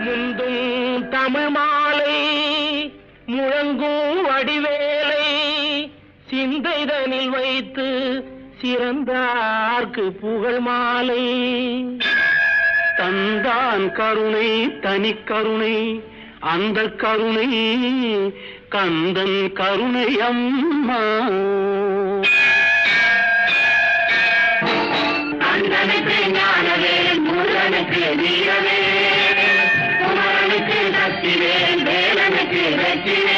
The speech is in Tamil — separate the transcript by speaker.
Speaker 1: முந்தும் தமிழ் மாலை முழங்கும் வடிவேலை சிந்தைதனில் வைத்து சிறந்தார்க்கு புகழ் மாலை தந்தான் கருணை தனி கருணை அந்த கருணை கந்தன் கருணை அம்மா
Speaker 2: கந்தனுக்கு ஞானவேல் முருகனுக்கு வீரவேல் குமரனுக்கு சக்திவேல் வேலனுக்கு வெற்றிவேல்